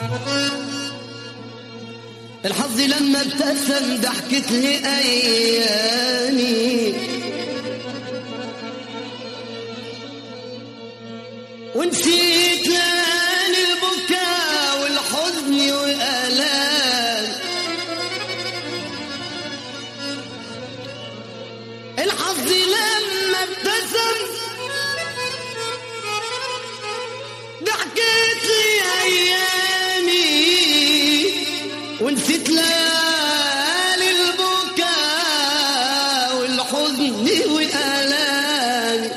الحظ لما ابتسم ضحكت لي ايامي ونسيت ليالي البكاء والحزن والالام الحظ لما ابتسم ضحكت لي ايامي ونسيت ليالي البكاء والحزن والالام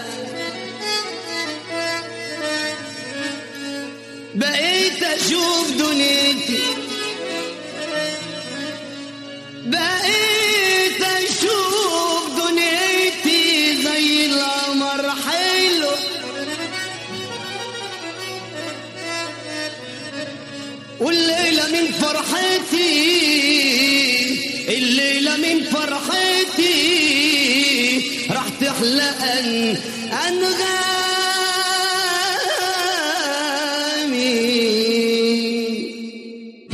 بقيت اشوف دنيتي بقيت اشوف دنيتي زي القمر حلو والليلة من فرحتي الليلة من فرحتي راح تحلى أن أنغامي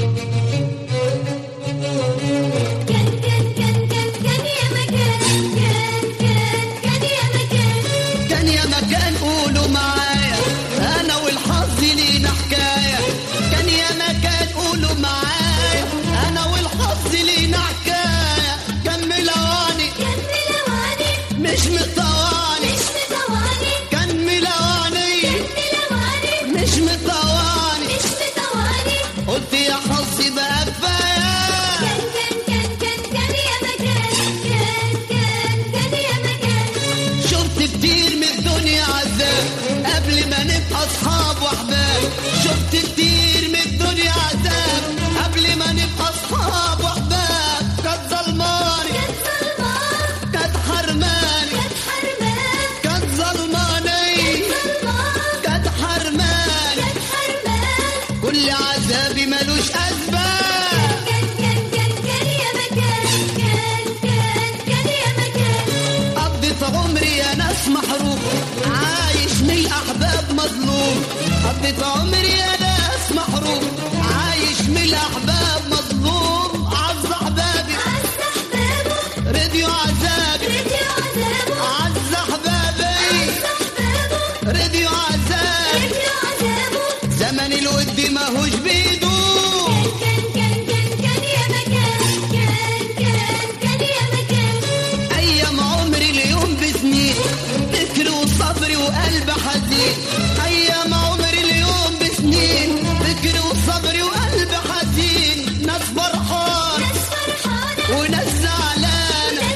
كان كان كان كان كان يا مكان كان كان كان يا مكان كان يا مكان قولوا معايا انا والحظ لينا حكايه كان يا مكان قولوا معايا انا والحظ لينا حكايه كمل اواني كان ملواني مش مطواني مش مطواني كمل اواني كان ملواني مش مطواني مش مطواني قلت يا حظي بقى كفايه كان كان كان كان كان يا مكان كان كان كان يا مكان شفت كتير من الدنيا عذاب قبل ما نبقى اصحاب واحباب شفت كتير من الدنيا عذاب قبل ما نبقى اصحاب واحباب كانت ظلماني كان ظلمان كانت حرماني كان حرمان كانت ظلماني ظلمان كانت حرماني كان حرمان كل عذابي ملوش اسباب كان كان كان كان يا مكان كان كان كان يا مكان قضيت عمري يا ناس محروم عايش من الاحباب مظلوم قضيت عمري يا ناس محروم عايش من الاحباب مظلوم عز احبابي عز أحبابه راديو عذابي رجع عذابه عز احبابي أحبابه راديو عذابي رجع عذابه زمن الود ماهوش بيدوم كان كان كان كان يا مكان كان كان كان يا مكان ايام عمري اليوم بسنين فكر وصبري وقلب حزين ايام عمري اليوم بسنين فكر وصبري وقلب حزين ناس فرحان ناس فرحانة وناس زعلانة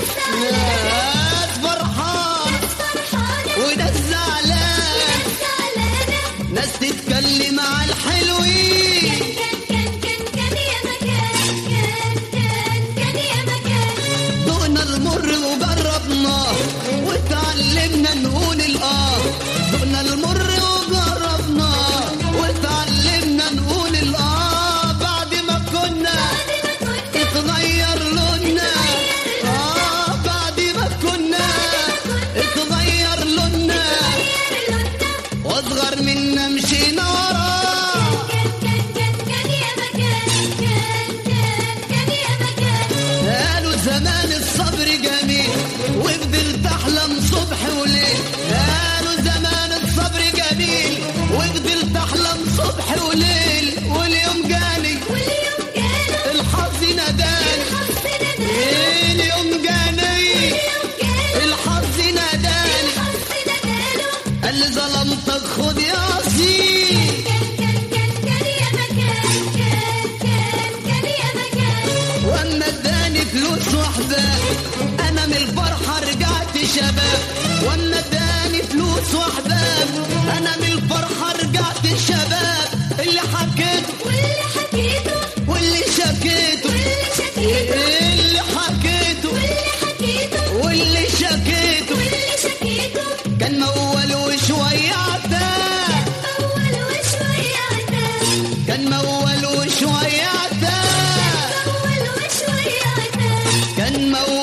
ناس فرحان ناس فرحانة وناس زعلانة ناس زعلانة ناس تتكلم على الحلوين كان كان كان كان يا مكان كان كان كان يا مكان دقنا المر وجربناه وتعلمنا نقول الاه دقنا المر وجربناه وتعلمنا نقول الاه بعد ما كنا بعد ما كنت اتغير لوننا اه بعد ما كنا اتغير لوننا غير لوننا واصغر منا مشينا وراه كان كان كان كان يا مكان كان كان كان يا مكان قالوا زمان الصبر جميل وفضلت احلم صبح وليل قالوا زمان الصبر جميل وفضلت احلم صبح وليل واليوم جاني واليوم جاله الحظ ناداني الحظ نداني اليوم جاني اليوم جاله الحظ ناداني الحظ نداله قال لي ظلمتك خد يا اصيل كان كان كان كان يا مكان كان كان كان يا مكان واما اداني فلوس واحباب انا من الفرحه رجعت شباب واما اداني فلوس واحباب انا من الفرحه رجعت شباب اللي حكيته واللي حكيته واللي شكيته واللي شكيته اللي حكيته واللي حكيته واللي شكيته واللي شكيته كان مول وشويه عتاب أول وشوية عتاب كان مول وشويه عتاب أول وشوية عتاب كان مول